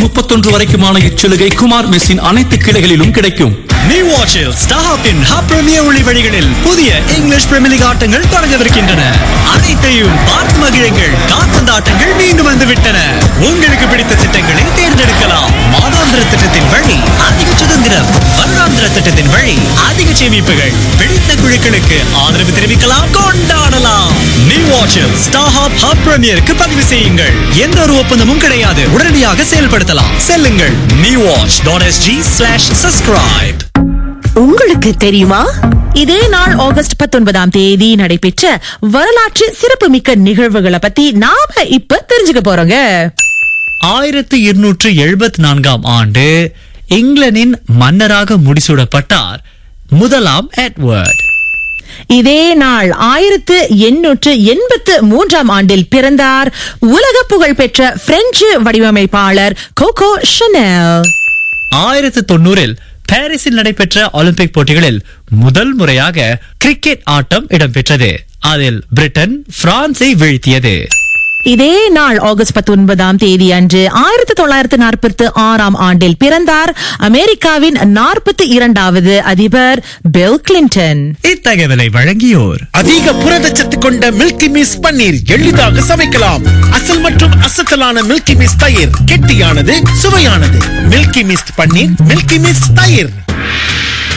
முப்பத்தொன்று வரைக்குமான இச்சலுகை குமார் மெஸ்ஸின் அனைத்து கிளைகளிலும் கிடைக்கும் நீ வாட்சில் ஸ்டாஹாப்பின் ஹப் பிரீமியர் ஒளி வழிகளில் புதிய இங்கிலீஷ் பிரீமியர் லீக் ஆட்டங்கள் தொடங்கவிருக்கின்றன அனைத்தையும் பார்த்து மகிழுங்கள் கால்பந்து ஆட்டங்கள் மீண்டும் வந்து விட்டன உங்களுக்கு பிடித்த திட்டங்களை தேர்ந்தெடுக்கலாம் மாதாந்திர திட்டத்தின் வழி அதிக சுதந்திரம் வருடாந்திர திட்டத்தின் வழி அதிக சேமிப்புகள் பிடித்த குழுக்களுக்கு ஆதரவு தெரிவிக்கலாம் கொண்டாடலாம் நீ வாட்சில் ஸ்டாஹாப் ஹப் பிரீமியருக்கு பதிவு செய்யுங்கள் எந்த ஒரு ஒப்பந்தமும் கிடையாது உடனடியாக செயல்படுத்தலாம் செல்லுங்கள் mewatch dot SG slash subscribe உங்களுக்கு தெரியுமா இதே நாள் ஆகஸ்ட் பத்தொன்பதாம் தேதி நடைபெற்ற வரலாற்று சிறப்புமிக்க நிகழ்வுகளை பத்தி நாம இப்ப தெரிஞ்சுக்க போறோங்க ஆயிரத்து இருநூற்று எழுபத்தி நான்காம் ஆண்டு இங்கிலாந்தின் மன்னராக முடிசூடப்பட்டார் முதலாம் எட்வர்ட் இதே நாள் ஆயிரத்து எண்ணூற்று எண்பத்து மூன்றாம் ஆண்டில் பிறந்தார் உலக புகழ் பெற்ற பிரெஞ்சு வடிவமைப்பாளர் கோகோ ஷனல் ஆயிரத்து தொண்ணூறில் பாரிஸில் நடைபெற்ற ஒலிம்பிக் போட்டிகளில் முதல் முறையாக கிரிக்கெட் ஆட்டம் இடம்பெற்றது அதில் பிரிட்டன் பிரான்சை வீழ்த்தியது இதே நாள் ஆகஸ்ட் பத்தொன்பதாம் தேதி அன்று ஆயிரத்தி தொள்ளாயிரத்து நாற்பத்தி ஆறாம் ஆண்டில் பிறந்தார் அமெரிக்காவின் நாற்பத்தி இரண்டாவது அதிபர் பில் கிளின்டன் இத்தகவலை வழங்கியோர் அதிக புரதச்சத்து கொண்ட மில்கி மிஸ் பன்னீர் எளிதாக சமைக்கலாம் அசல் மற்றும் அசத்தலான மில்கி மிஸ் தயிர் கெட்டியானது சுவையானது milky mist paneer milky mist தயிர்